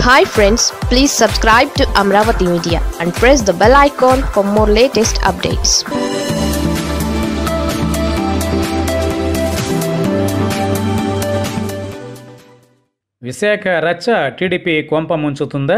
hi friends please subscribe to Amaravati media and press the bell icon for more latest updates Visakha రచ్చ TDP కొంప ముంచుతుందా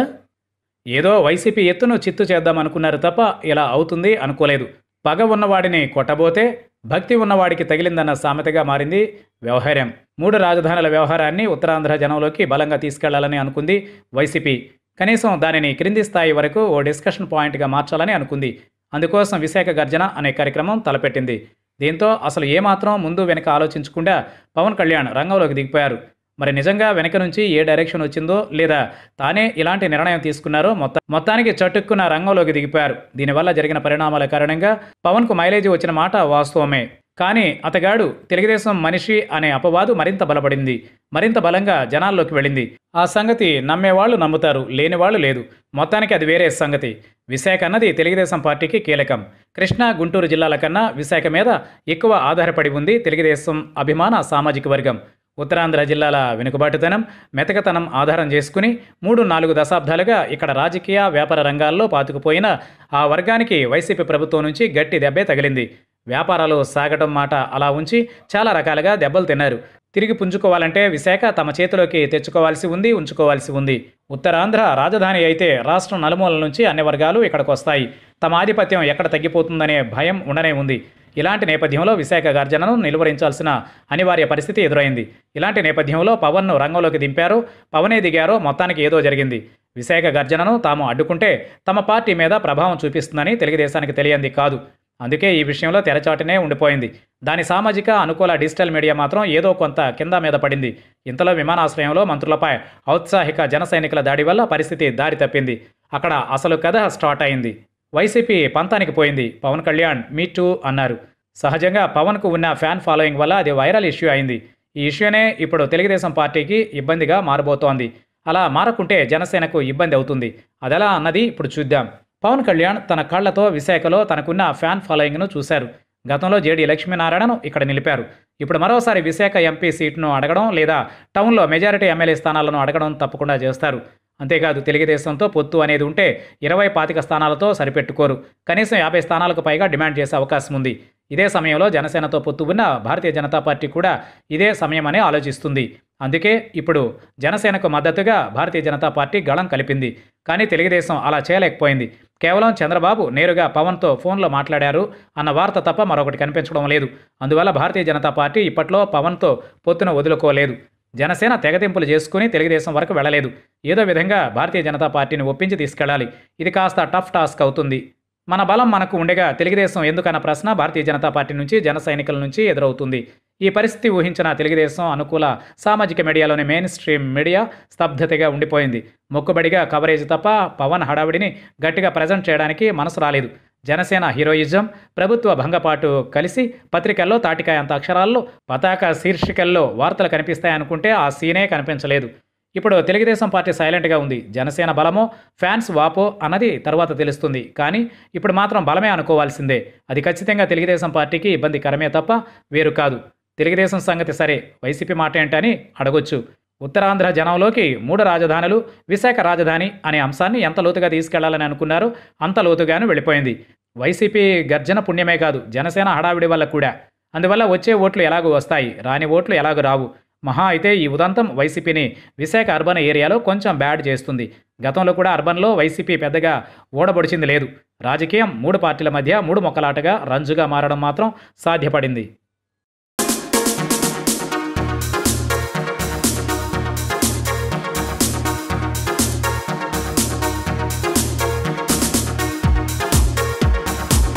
ఏదో YCP ఎత్తును చిత్తు చేద్దాం అనుకున్నారు తప్ప ఇలా అవుతుంది అనుకోలేదు పగ ఉన్నవాడిని కొట్టబోతే భక్తి ఉన్నవాడికి తగిలిందన్న సామెతగా మారింది వ్యవహారం మూడు రాజధానుల వ్యవహారాన్ని ఉత్తరాంధ్ర జనంలోకి బలంగా తీసుకెళ్లాలని అనుకుంది వైసీపీ కనీసం దానిని క్రింది స్థాయి వరకు ఓ డిస్కషన్ పాయింట్గా మార్చాలని అనుకుంది అందుకోసం విశాఖ గర్జన అనే కార్యక్రమం తలపెట్టింది దీంతో అసలు ఏమాత్రం ముందు వెనక ఆలోచించకుండా పవన్ కళ్యాణ్ రంగంలోకి దిగిపోయారు మరి నిజంగా వెనక నుంచి ఏ డైరెక్షన్ వచ్చిందో లేదా తానే ఇలాంటి నిర్ణయం తీసుకున్నారో మొత్తం మొత్తానికి చటుక్కున రంగంలోకి దిగిపోయారు దీనివల్ల జరిగిన పరిణామాల కారణంగా పవన్కు మైలేజీ వచ్చిన మాట వాస్తవమే కానీ అతగాడు తెలుగుదేశం మనిషి అనే అపవాదు మరింత బలపడింది మరింత బలంగా జనాల్లోకి వెళ్ళింది ఆ సంగతి నమ్మేవాళ్ళు నమ్ముతారు లేనివాళ్ళు లేదు మొత్తానికి అది వేరే సంగతి విశాఖ అన్నది తెలుగుదేశం పార్టీకి కీలకం కృష్ణా గుంటూరు జిల్లాల కన్నా విశాఖ మీద ఎక్కువ ఆధారపడి ఉంది తెలుగుదేశం అభిమాన సామాజిక వర్గం ఉత్తరాంధ్ర జిల్లాల వెనుకబాటుతనం మెతకతనం ఆధారం చేసుకుని మూడు నాలుగు దశాబ్దాలుగా ఇక్కడ రాజకీయ వ్యాపార రంగాల్లో పాతుకుపోయిన ఆ వర్గానికి వైసీపీ ప్రభుత్వం నుంచి గట్టి దెబ్బే తగిలింది వ్యాపారాలు సాగటం మాట అలా ఉంచి చాలా రకాలుగా దెబ్బలు తిన్నారు తిరిగి పుంజుకోవాలంటే విశాఖ తమ చేతిలోకి తెచ్చుకోవాల్సి ఉంది ఉంచుకోవాల్సి ఉంది ఉత్తరాంధ్ర రాజధాని అయితే రాష్ట్రం నలుమూలల నుంచి అన్ని వర్గాలు ఇక్కడికి వస్తాయి తమ ఆధిపత్యం ఎక్కడ తగ్గిపోతుందనే భయం ఉండనే ఉంది ఇలాంటి నేపథ్యంలో విశాఖ గర్జనను నిలువరించాల్సిన అనివార్య పరిస్థితి ఎదురైంది ఇలాంటి నేపథ్యంలో పవన్ను రంగంలోకి దింపారో పవనే దిగారో మొత్తానికి ఏదో జరిగింది విశాఖ గర్జనను తాము అడ్డుకుంటే తమ పార్టీ మీద ప్రభావం చూపిస్తుందని తెలుగుదేశానికి తెలియంది కాదు అందుకే ఈ విషయంలో తెరచాటునే ఉండిపోయింది దాని సామాజిక అనుకూల డిజిటల్ మీడియా మాత్రం ఏదో కొంత కింద మీద పడింది ఇంతలో విమానాశ్రయంలో మంత్రులపై ఔత్సాహిక జన సైనికుల దాడి వల్ల పరిస్థితి దారి తప్పింది అక్కడ అసలు కథ స్టార్ట్ అయింది వైసీపీ పంతానికి పోయింది పవన్ కళ్యాణ్ మీ టూ అన్నారు సహజంగా పవన్కు ఉన్న ఫ్యాన్ ఫాలోయింగ్ వల్ల అది వైరల్ ఇష్యూ అయింది ఈ ఇష్యూనే ఇప్పుడు తెలుగుదేశం పార్టీకి ఇబ్బందిగా మారబోతోంది అలా మారకుంటే జనసేనకు ఇబ్బంది అవుతుంది అదెలా అన్నది ఇప్పుడు చూద్దాం పవన్ కళ్యాణ్ తన కళ్లతో విశాఖలో తనకున్న ఫ్యాన్ ఫాలోయింగ్ను చూశారు గతంలో జేడీ లక్ష్మీనారాయణను ఇక్కడ నిలిపారు ఇప్పుడు మరోసారి విశాఖ ఎంపీ సీటును అడగడం లేదా టౌన్లో మెజారిటీ ఎమ్మెల్యే స్థానాలను అడగడం తప్పకుండా చేస్తారు అంతేకాదు తెలుగుదేశంతో పొత్తు అనేది ఉంటే ఇరవై పాతిక స్థానాలతో సరిపెట్టుకోరు కనీసం యాభై స్థానాలకు పైగా డిమాండ్ చేసే అవకాశం ఉంది ఇదే సమయంలో జనసేనతో పొత్తు ఉన్న భారతీయ జనతా పార్టీ కూడా ఇదే సమయమని ఆలోచిస్తుంది అందుకే ఇప్పుడు జనసేనకు మద్దతుగా భారతీయ జనతా పార్టీ గళం కలిపింది కానీ తెలుగుదేశం అలా చేయలేకపోయింది కేవలం చంద్రబాబు నేరుగా పవన్తో ఫోన్లో మాట్లాడారు అన్న వార్త తప్ప మరొకటి కనిపించడం లేదు అందువల్ల భారతీయ జనతా పార్టీ ఇప్పట్లో పవన్తో పొత్తును వదులుకోలేదు జనసేన తెగతింపులు చేసుకుని తెలుగుదేశం వరకు వెళ్ళలేదు ఏదో విధంగా భారతీయ జనతా పార్టీని ఒప్పించి తీసుకెళ్లాలి ఇది కాస్త టఫ్ టాస్క్ అవుతుంది మన బలం మనకు ఉండగా తెలుగుదేశం ఎందుకన్న ప్రశ్న భారతీయ జనతా పార్టీ నుంచి జన సైనికుల నుంచి ఎదురవుతుంది ఈ పరిస్థితి ఊహించిన తెలుగుదేశం అనుకూల సామాజిక మీడియాలోని మెయిన్ స్ట్రీమ్ మీడియా స్తబ్దతగా ఉండిపోయింది మొక్కుబడిగా కవరేజ్ తప్ప పవన్ హడావిడిని గట్టిగా ప్రజెంట్ చేయడానికి మనసు రాలేదు జనసేన హీరోయిజం ప్రభుత్వ భంగపాటు కలిసి పత్రికల్లో తాటికాయ అంత అక్షరాల్లో పతాక శీర్షికల్లో వార్తలు కనిపిస్తాయనుకుంటే ఆ సీనే కనిపించలేదు ఇప్పుడు తెలుగుదేశం పార్టీ సైలెంట్గా ఉంది జనసేన బలమో ఫ్యాన్స్ వాపో అన్నది తర్వాత తెలుస్తుంది కానీ ఇప్పుడు మాత్రం బలమే అనుకోవాల్సిందే అది ఖచ్చితంగా తెలుగుదేశం పార్టీకి ఇబ్బందికరమే తప్ప వేరు కాదు తెలుగుదేశం సంగతి సరే వైసీపీ మాట ఏంటని అడగొచ్చు ఉత్తరాంధ్ర జనంలోకి మూడు రాజధానులు విశాఖ రాజధాని అనే అంశాన్ని ఎంత లోతుగా తీసుకెళ్లాలని అనుకున్నారో అంత లోతుగాను వెళ్ళిపోయింది వైసీపీ గర్జన పుణ్యమే కాదు జనసేన హడావిడి వల్ల కూడా అందువల్ల వచ్చే ఓట్లు ఎలాగూ వస్తాయి రాని ఓట్లు ఎలాగూ రావు మహా అయితే ఈ ఉదంతం వైసీపీని విశాఖ అర్బన్ ఏరియాలో కొంచెం బ్యాడ్ చేస్తుంది గతంలో కూడా అర్బన్లో వైసీపీ పెద్దగా ఓడబొడిచింది లేదు రాజకీయం మూడు పార్టీల మధ్య మూడు మొక్కలాటగా రంజుగా మారడం మాత్రం సాధ్యపడింది